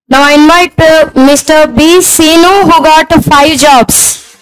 Now I invite uh, Mr. B. Sinu who got five jobs.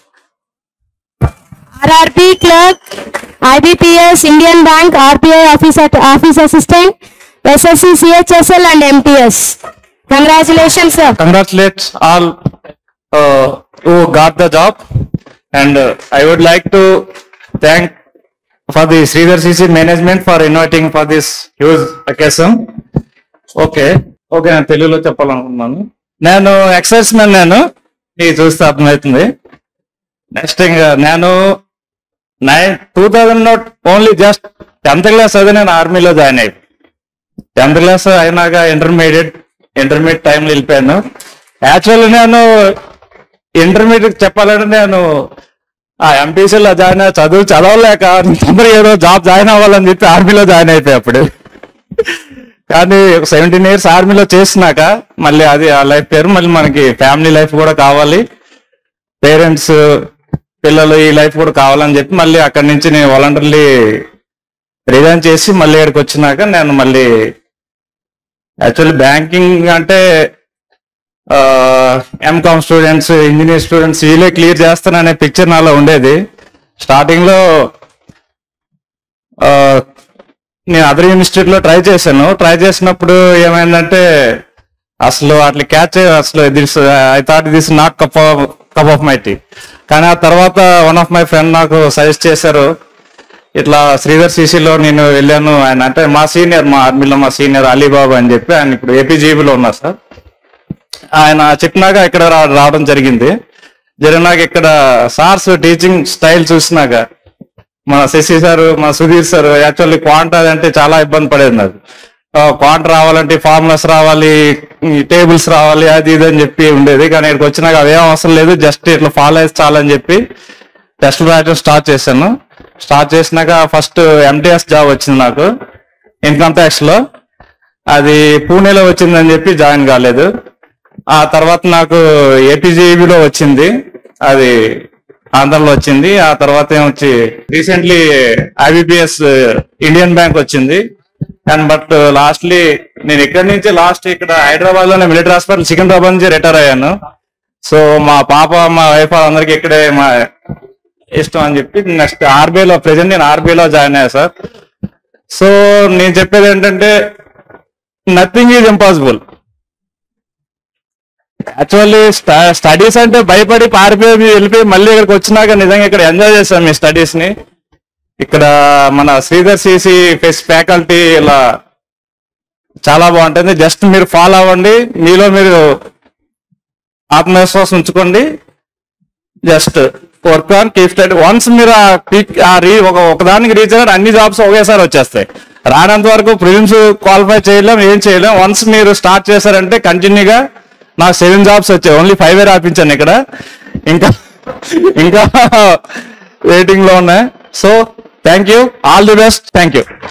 RRB clerk, IBPS, Indian Bank, RBI office, at, office assistant, SSC, CHSL and MTS. Congratulations sir. congratulate all uh, who got the job and uh, I would like to thank for the Sridhar CC management for inviting for this huge occasion. Okay okay నేను తెలుగులో చెప్పాలనుకున్నాను నేను excise man నేను ఇది చూస్తే అర్థమవుతుంది next ఇంకా నేను nine two thousand note only just tenth class చదివి నేను ఆర్మీలో జాయిన్ అయ్యి టెన్త్ క్లాస్ అయినాక ఇంటర్మీడియట్ ఇంటర్మీడియట్ టైంలో వెళ్ళిపోయాను యాక్చువల్లీ నేను ఇంటర్మీడియట్ చెప్పాలంటే నేను ఆ ఎంపీసీలో జాయిన్ అయ్యి చదువు చదవలేక తొందరగా ఏదో జాబ్ జాయిన్ అవ్వాలని చెప్పి ఆర్మీలో జాయిన్ అయిపోయి అప్పుడు కానీ సెవెంటీన్ ఇయర్స్ ఆర్మీలో చేసినాక మళ్ళీ అది ఆ లైఫ్ పేరు మళ్ళీ మనకి ఫ్యామిలీ లైఫ్ కూడా కావాలి పేరెంట్స్ పిల్లలు ఈ లైఫ్ కూడా కావాలని చెప్పి మళ్ళీ అక్కడి నుంచి నేను వాలంటర్లీ రిజైన్ చేసి మళ్ళీ ఇక్కడికి వచ్చినాక నేను మళ్ళీ యాక్చువల్లీ బ్యాంకింగ్ అంటే ఎంకామ్ స్టూడెంట్స్ ఇంజనీర్ స్టూడెంట్స్ వీళ్ళే క్లియర్ చేస్తాననే పిక్చర్ నాలో ఉండేది స్టార్టింగ్ లో ఆ, నేను అదర్ ఇన్స్టిట్యూట్ లో ట్రై చేశాను ట్రై చేసినప్పుడు ఏమైందంటే అసలు అట్లా క్యాచ్ అసలు this I thought this not cup cup of my tea కానీ ఆ తర్వాత వన్ ఆఫ్ మై ఫ్రెండ్ నాకు సజెస్ట్ చేశారు ఇట్లా శ్రీధర్ సిసిలో నేను వెళ్ళాను ఆయన అంటే మా సీనియర్ మా ఆర్మీలో మా సీనియర్ అలీబాబు అని చెప్పి ఆయన ఇప్పుడు ఏపీజీబీలో ఉన్నారు సార్ ఆయన చెప్పినాక ఇక్కడ రా- రావడం జరిగింది జరిగినాక ఇక్కడ సార్స్ టీచింగ్ స్టైల్ చూసినాక మన శశి సార్ మా సుధీర్ సార్ యాక్చువల్లీ క్వాంట్ అంటే చాలా ఇబ్బంది పడేది నాకు క్వాంట్ రావాలంటే ఫార్ములాస్ రావాలి టేబుల్స్ రావాలి అది ఇది అని చెప్పి ఉండేది కానీ ఇక్కడికి వచ్చినాక అవేం అవసరం లేదు జస్ట్ ఇట్లా ఫాలో అయితే చాలని చెప్పి టెస్ట్ రాయటం స్టార్ట్ చేశాను స్టార్ట్ చేసినాక ఫస్ట్ ఎంటీఎస్ జాబ్ వచ్చింది నాకు ఇన్కమ్ ట్యాక్స్ లో అది పూణేలో వచ్చిందని చెప్పి జాయిన్ కాలేదు ఆ తర్వాత నాకు ఏపీజీబీలో వచ్చింది అది ఆంధ్రలో వచ్చింది ఆ తర్వాత ఏమొచ్చి రీసెంట్లీ ఐబిపిఎస్ ఇండియన్ బ్యాంక్ వచ్చింది అండ్ బట్ లాస్ట్లీ నేను ఇక్కడి నుంచి లాస్ట్ ఇక్కడ హైదరాబాద్ లోనే మిలిటరీ హాస్పిటల్ సికింద్రాబాద్ నుంచి రిటైర్ అయ్యాను సో మా పాప మా వైఫ్ అందరికి ఇక్కడే మా ఇష్టం అని చెప్పి నెక్స్ట్ ఆర్బీఐలో ప్రెసెంట్ నేను ఆర్బీఐలో జాయిన్ అయ్యా సార్ సో నేను చెప్పేది ఏంటంటే nothing is impossible actually studies అంటే భయపడి పారిపోయి మీరు వెళ్ళిపోయి మళ్ళీ ఇక్కడికి వచ్చినాక నిజంగా ఇక్కడ ఎంజాయ్ చేస్తాం మీ స్టడీస్ ని ఇక్కడ మన శ్రీధర్ సిసి ఫెస్ ఫ్యాకల్టీ ఇలా చాలా బాగుంటుంది జస్ట్ మీరు ఫాలో అవ్వండి మీలో మీరు ఆత్మవిశ్వాసం ఉంచుకోండి just work on keep study once మీరు ఆ పీక్ ఆ రీ ఒక ఒకదానికి రీచ్ అయినట్టు అన్ని జాబ్స్ ఒకేసారి వచ్చేస్తాయి రానంత వరకు ప్రిలిమ్స్ క్వాలిఫై చేయలేం ఏం చేయలేం వన్స్ మీరు స్టార్ట్ చేశారంటే కంటిన్యూగా నాకు సెవెన్ జాబ్స్ వచ్చాయి ఓన్లీ ఫైవ్ ఏ రాపించాను ఇక్కడ ఇంకా ఇంకా వెయిటింగ్ లో ఉన్నాయి so thank you all the best thank you